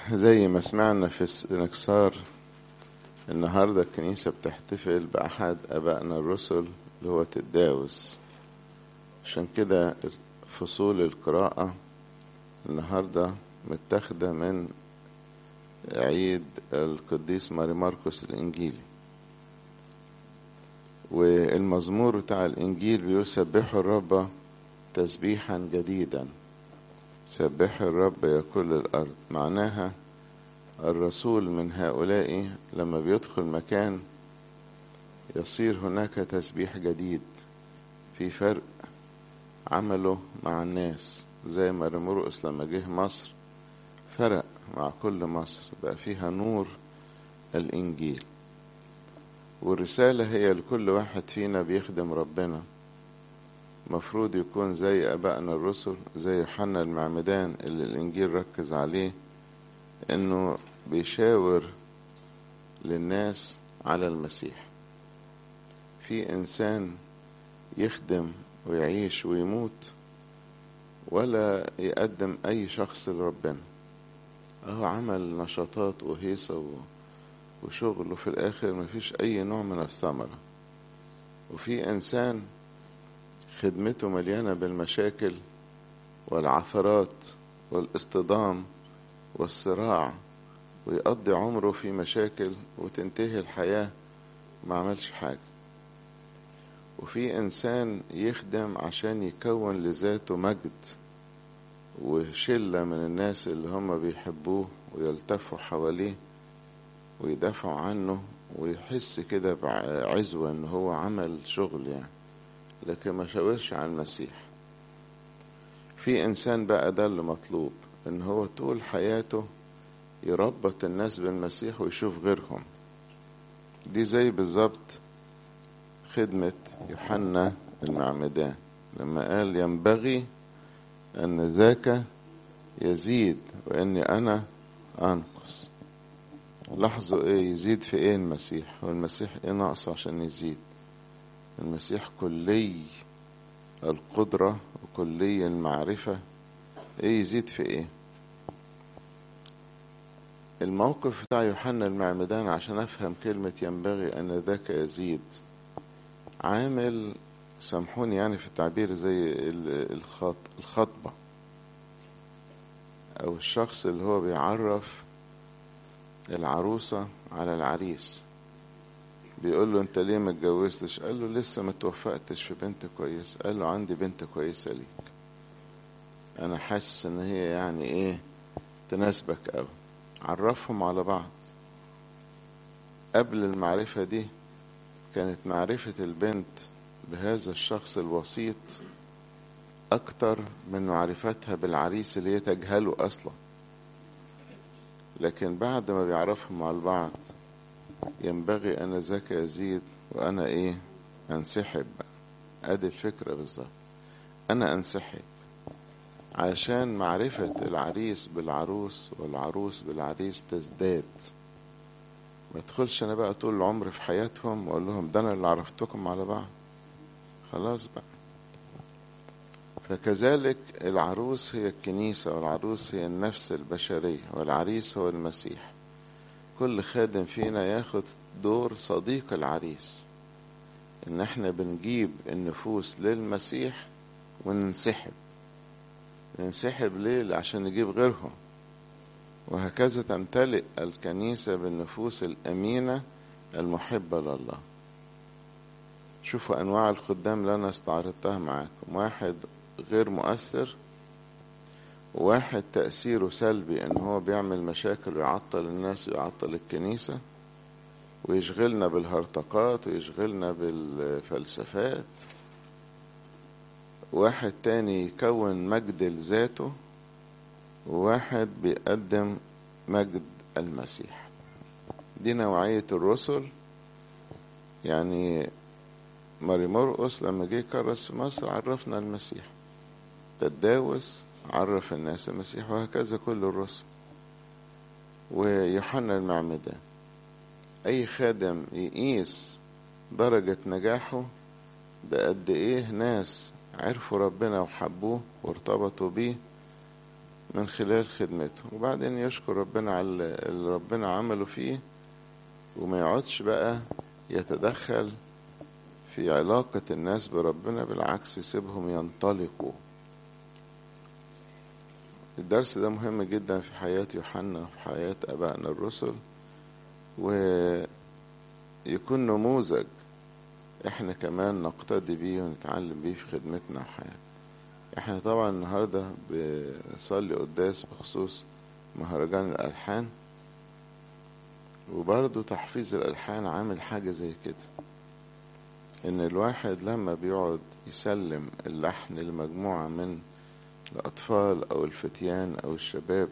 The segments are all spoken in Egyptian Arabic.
زي ما سمعنا في الانكسار النهاردة الكنيسة بتحتفل بأحد أبائنا الرسل اللي هو تداوس عشان كده فصول القراءة النهاردة متاخدة من عيد القديس ماري ماركوس الإنجيلي والمزمور بتاع الإنجيل بيقول سبحوا الرب تسبيحا جديدا سبحوا الرب يا كل الأرض معناها الرسول من هؤلاء لما بيدخل مكان يصير هناك تسبيح جديد في فرق عمله مع الناس زي ما مرقس لما جه مصر فرق مع كل مصر بقى فيها نور الإنجيل والرسالة هي لكل واحد فينا بيخدم ربنا مفروض يكون زي أبائنا الرسل زي يوحنا المعمدان اللي الإنجيل ركز عليه إنه بيشاور للناس على المسيح في إنسان يخدم ويعيش ويموت ولا يقدم أي شخص لربنا أهو عمل نشاطات وهيصة وشغل وفي الآخر مفيش أي نوع من الثمرة وفي إنسان خدمته مليانة بالمشاكل والعثرات والاصطدام والصراع ويقضي عمره في مشاكل وتنتهي الحياة ما عملش حاجة وفي إنسان يخدم عشان يكون لذاته مجد وشلة من الناس اللي هم بيحبوه ويلتفوا حواليه ويدافعوا عنه ويحس كده بعزوة ان هو عمل شغل يعني لكن ما شاورش على المسيح في انسان بقى ده اللي مطلوب ان هو طول حياته يربط الناس بالمسيح ويشوف غيرهم دي زي بالظبط خدمة يوحنا المعمدان لما قال ينبغي أن ذاك يزيد وإني أنا أنقص لاحظوا إيه يزيد في إيه المسيح والمسيح إيه ناقصه عشان يزيد المسيح كلي القدرة وكلي المعرفة إيه يزيد في إيه الموقف بتاع يوحنا المعمدان عشان أفهم كلمة ينبغي أن ذاك يزيد عامل سامحوني يعني في التعبير زي الخط الخطبة أو الشخص اللي هو بيعرف العروسة على العريس بيقول له انت ليه ما اتجوزتش قال له لسه ما توفقتش في بنت كويسة قال له عندي بنت كويسة ليك انا حاسس ان هي يعني ايه تناسبك قوي عرفهم على بعض قبل المعرفة دي كانت معرفة البنت بهذا الشخص الوسيط أكتر من معرفتها بالعريس اللي هي تجهله أصلا لكن بعد ما بيعرفهم على البعض ينبغي أن ذاك يزيد وأنا إيه أنسحب أدي الفكرة بالظبط أنا أنسحب عشان معرفة العريس بالعروس والعروس بالعريس تزداد ما ادخلش انا بقى طول العمر في حياتهم واقول لهم ده انا اللي عرفتكم على بعض خلاص بقى فكذلك العروس هي الكنيسة والعروس هي النفس البشرية والعريس هو المسيح كل خادم فينا ياخد دور صديق العريس ان احنا بنجيب النفوس للمسيح وننسحب ننسحب ليه عشان نجيب غيرهم وهكذا تمتلئ الكنيسة بالنفوس الأمينة المحبة لله شوفوا أنواع الخدام اللي أنا استعرضتها معاكم واحد غير مؤثر وواحد تأثيره سلبي إن هو بيعمل مشاكل ويعطل الناس ويعطل الكنيسة ويشغلنا بالهرطقات ويشغلنا بالفلسفات واحد تاني يكون مجد لذاته وواحد بيقدم مجد المسيح دي نوعية الرسل يعني ماري مرقس لما جه كرس في مصر عرفنا المسيح تداوس عرف الناس المسيح وهكذا كل الرسل ويوحنا المعمدان أي خادم يقيس درجة نجاحه بقد إيه ناس عرفوا ربنا وحبوه وارتبطوا بيه من خلال خدمته وبعدين يشكر ربنا على اللي ربنا عمله فيه وما يقعدش بقى يتدخل في علاقة الناس بربنا بالعكس يسيبهم ينطلقوا الدرس ده مهم جدا في حياة يوحنا وفي حياة أبائنا الرسل ويكون نموذج احنا كمان نقتدي بيه ونتعلم بيه في خدمتنا وحياتنا احنا طبعا النهاردة بنصلي قداس بخصوص مهرجان الألحان وبرضه تحفيظ الألحان عامل حاجة زي كده إن الواحد لما بيقعد يسلم اللحن لمجموعة من الأطفال أو الفتيان أو الشباب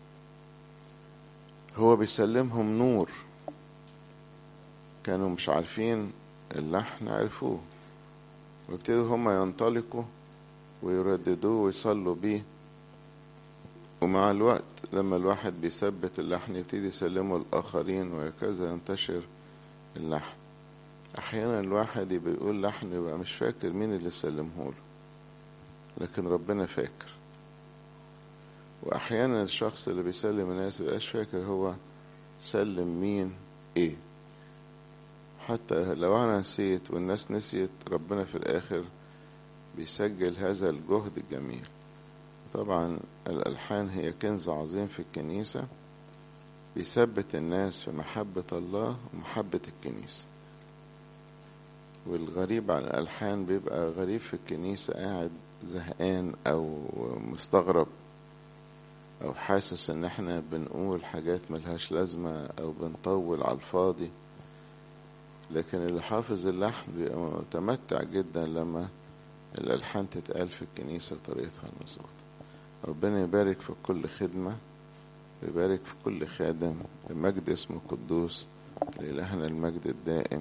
هو بيسلمهم نور كانوا مش عارفين اللحن عرفوه وابتدوا هما ينطلقوا ويرددوه ويصلوا بيه ومع الوقت لما الواحد بيثبت اللحن يبتدي يسلمه الآخرين وهكذا ينتشر اللحن أحيانا الواحد يبقى يقول لحن يبقى مش فاكر مين اللي سلمه له لكن ربنا فاكر وأحيانا الشخص اللي بيسلم الناس مبيبقاش فاكر هو سلم مين إيه حتى لو أنا نسيت والناس نسيت ربنا في الآخر بيسجل هذا الجهد الجميل طبعا الألحان هي كنز عظيم في الكنيسة بيثبت الناس في محبة الله ومحبة الكنيسة والغريب عن الألحان بيبقى غريب في الكنيسة قاعد زهقان أو مستغرب أو حاسس إن احنا بنقول حاجات ملهاش لازمة أو بنطول على الفاضي لكن اللي حافظ اللحن بيبقى متمتع جدا لما الألحان تتقال في الكنيسة بطريقتها المظبوطة ربنا يبارك في كل خدمة ويبارك في كل خادم المجد اسمه قدوس لإلهنا المجد الدائم